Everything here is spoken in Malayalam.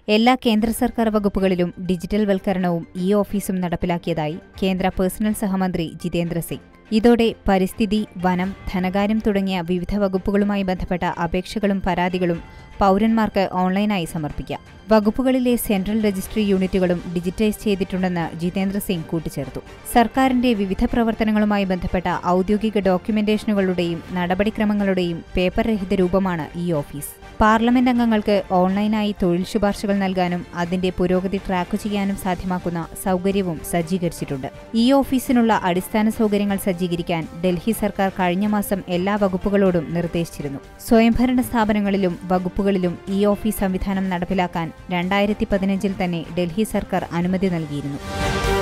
എല്ലാ കേന്ദ്ര സർക്കാർ വകുപ്പുകളിലും ഡിജിറ്റൽ വൽക്കരണവും ഇ ഓഫീസും നടപ്പിലാക്കിയതായി കേന്ദ്ര പേഴ്സണൽ സഹമന്ത്രി ജിതേന്ദ്ര സിംഗ് ഇതോടെ പരിസ്ഥിതി വനം ധനകാര്യം തുടങ്ങിയ വിവിധ വകുപ്പുകളുമായി ബന്ധപ്പെട്ട അപേക്ഷകളും പരാതികളും പൗരന്മാർക്ക് ഓൺലൈനായി സമർപ്പിക്കാം വകുപ്പുകളിലെ സെൻട്രൽ രജിസ്ട്രി യൂണിറ്റുകളും ഡിജിറ്റൈസ് ചെയ്തിട്ടുണ്ടെന്ന് ജിതേന്ദ്ര സിംഗ് കൂട്ടിച്ചേർത്തു സർക്കാരിന്റെ വിവിധ പ്രവർത്തനങ്ങളുമായി ബന്ധപ്പെട്ട ഔദ്യോഗിക ഡോക്യുമെന്റേഷനുകളുടെയും നടപടിക്രമങ്ങളുടെയും പേപ്പർ രഹിത രൂപമാണ് ഈ ഓഫീസ് പാർലമെന്റ് അംഗങ്ങൾക്ക് ഓൺലൈനായി തൊഴിൽ ശുപാർശകൾ നൽകാനും അതിന്റെ പുരോഗതി ട്രാക്ക് ചെയ്യാനും സാധ്യമാക്കുന്ന സൗകര്യവും സജ്ജീകരിച്ചിട്ടുണ്ട് ഈ ഓഫീസിനുള്ള അടിസ്ഥാന സൗകര്യങ്ങൾ സജ്ജീകരിക്കാൻ ഡൽഹി സർക്കാർ കഴിഞ്ഞ മാസം എല്ലാ വകുപ്പുകളോടും നിർദ്ദേശിച്ചിരുന്നു സ്വയംഭരണ സ്ഥാപനങ്ങളിലും വകുപ്പുകളിലും ഈ ഓഫീസ് സംവിധാനം നടപ്പിലാക്കാൻ രണ്ടായിരത്തി പതിനഞ്ചിൽ തന്നെ ഡൽഹി സർക്കാർ അനുമതി നൽകിയിരുന്നു